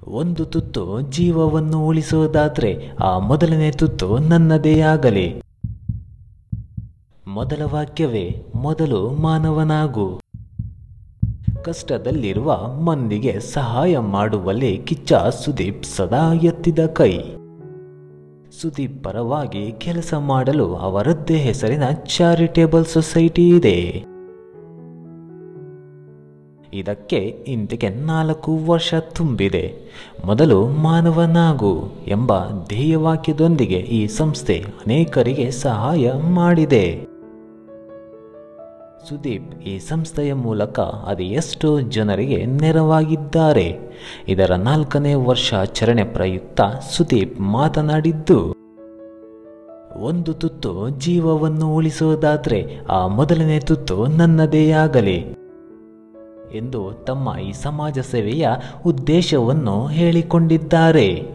ಒಂದು ತುತ್ತು ಜೀವವನ್ನು ಉಳಿಸೋದಾದ್ರೆ ಆ ಮೊದಲನೇ ತುತ್ತು ನನ್ನದೇ ಆಗಲಿ ಮೊದಲ ವಾಕ್ಯವೇ ಮೊದಲು ಮಾನವನಾಗು ಕಷ್ಟದಲ್ಲಿರುವ ಮಂದಿಗೆ ಸಹಾಯ ಮಾಡುವಲ್ಲಿ ಕಿಚ್ಚ ಸುದೀಪ್ ಸದಾ ಎತ್ತಿದ ಕೈ ಸುದೀಪ್ ಪರವಾಗಿ ಕೆಲಸ ಮಾಡಲು ಅವರದ್ದೇ ಹೆಸರಿನ ಚಾರಿಟೇಬಲ್ ಸೊಸೈಟಿ ಇದೆ ಇದಕ್ಕೆ ಇಂದಿಗೆ ನಾಲ್ಕು ವರ್ಷ ತುಂಬಿದೆ ಮೊದಲು ಮಾನವನಾಗು ಎಂಬ ಧ್ಯೇಯವಾಕ್ಯದೊಂದಿಗೆ ಈ ಸಂಸ್ಥೆ ಅನೇಕರಿಗೆ ಸಹಾಯ ಮಾಡಿದೆ ಸುದೀಪ್ ಈ ಸಂಸ್ಥೆಯ ಮೂಲಕ ಅದು ಎಷ್ಟೋ ಜನರಿಗೆ ನೆರವಾಗಿದ್ದಾರೆ ಇದರ ನಾಲ್ಕನೇ ವರ್ಷಾಚರಣೆ ಪ್ರಯುಕ್ತ ಸುದೀಪ್ ಮಾತನಾಡಿದ್ದು ಒಂದು ತುತ್ತು ಜೀವವನ್ನು ಉಳಿಸೋದಾದ್ರೆ ಆ ಮೊದಲನೇ ತುತ್ತು ನನ್ನದೇ ಆಗಲಿ ಎಂದು ತಮ್ಮ ಈ ಸಮಾಜ ಸೇವೆಯ ಉದ್ದೇಶವನ್ನು ಹೇಳಿಕೊಂಡಿದ್ದಾರೆ